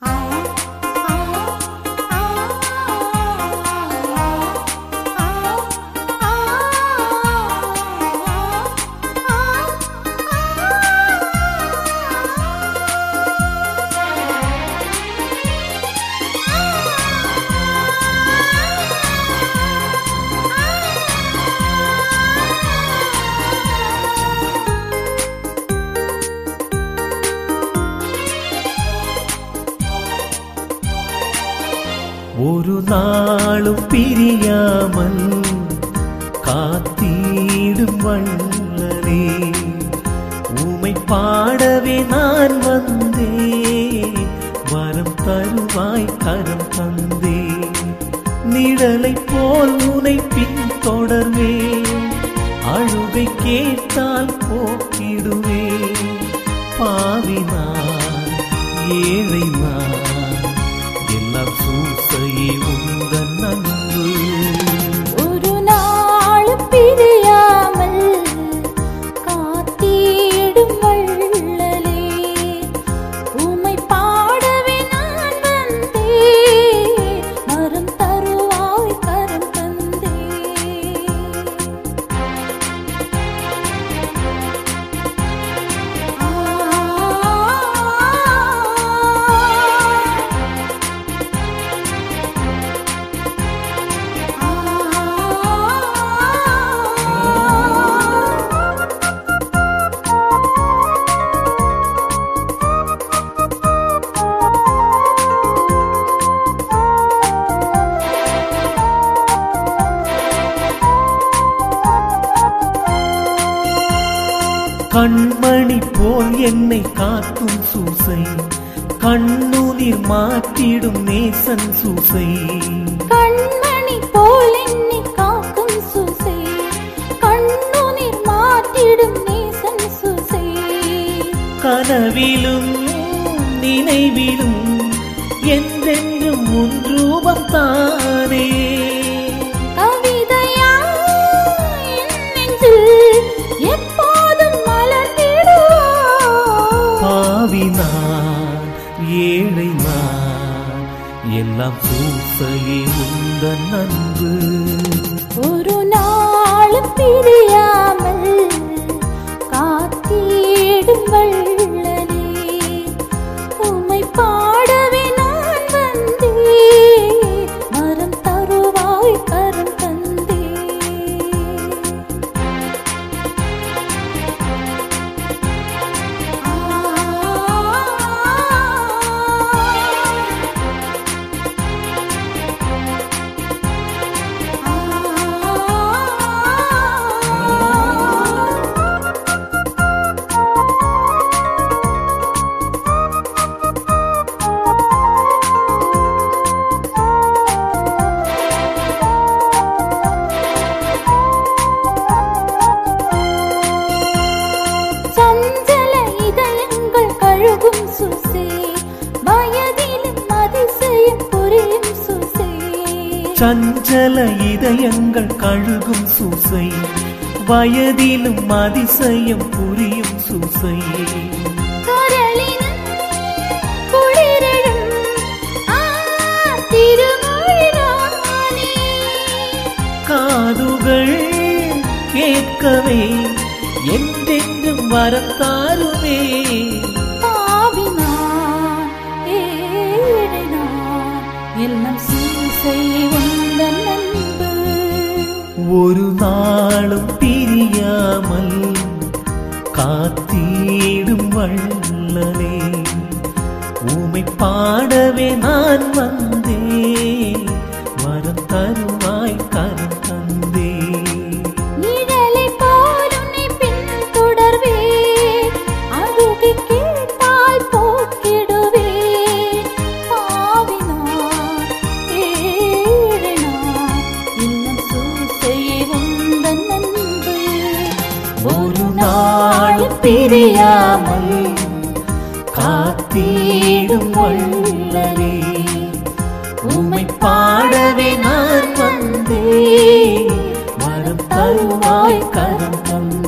ஒரு நாளும் பிரியாமல் காத்தீடும் வள்ளலே உமை பாடவே நான் வந்தேன் வரம் தருவாய் கரம் தந்தே நிழலை போல் உனை பின்தொடர்வேன் அழுகை கேட்டால் போக்கிடுவேன் பாவினான் ஏழை நான் எல்லாம் சூசையே உந்தன் அன்பு ஒரு நாளும் பிரியாமல் காத்திடும் வள்ளலே உம்மை பாடவே நான் வந்தேன் மரம் தருவாய் கரம் தந்தே கண்மணி போல் என்னை காக்கும் சூசை கண்ணுநீர் மாற்றிடும் நேசன் சூசை கண்மணி போல் என்னை காக்கும் சூசை கண்ணுநீர் மாற்றிடும் நேசன் சூசை கனவிலும் நினைவிலும் என்றென்றும் உன் ரூபம் தானே கவிதையா என் நெஞ்சில் எப்போதும் மலர்ந்திடும் பாவினான் ஏழை நான் எல்லாம் சூசையே உந்தன் அன்பு ஒரு நாளும் பிரியாமல் காத்திடும் வள்ளலே உம்மை பாடவே நான் வந்தேன் மரம் தருவாய் கரம் தந்தே சஞ்சல இதயங்கள் கழுகும் சுசே வயதிலும் அதிசயம் புரியும் சுசே சஞ்சல இதயங்கள் கழுகும் சூசை வயதிலும் அதிசயம் புரியும் சூசை கரளினும் குளிரிடும் ஆ திருமொழிதானே காதுகள் கேட்கவே என்றென்றும் வரத்தாருமே பாவினான் ஏழினான் எல்லாம் சூசை உந்தன் அன்பு ஒரு நாளும் பிரியாமல் காத்தீடும் வள்ளலே உமை பாடவே நான் வந்தேன் வரம் தருவாய் கரம் தந்தே நிழலை போல் உன்னை பின்தொடர்வேன். அழுகை கேட்டால் போக்கிடுவேன். பாவினான், ஏழினான், இன்னும் சூசையே உந்தன் அன்பு. ஒரு நாளும் பிரியாமல் காத்தீடும் வள்ளலே உமை பாடவே நான் வந்தேன் வரம் தருவாய் கரம் தந்தே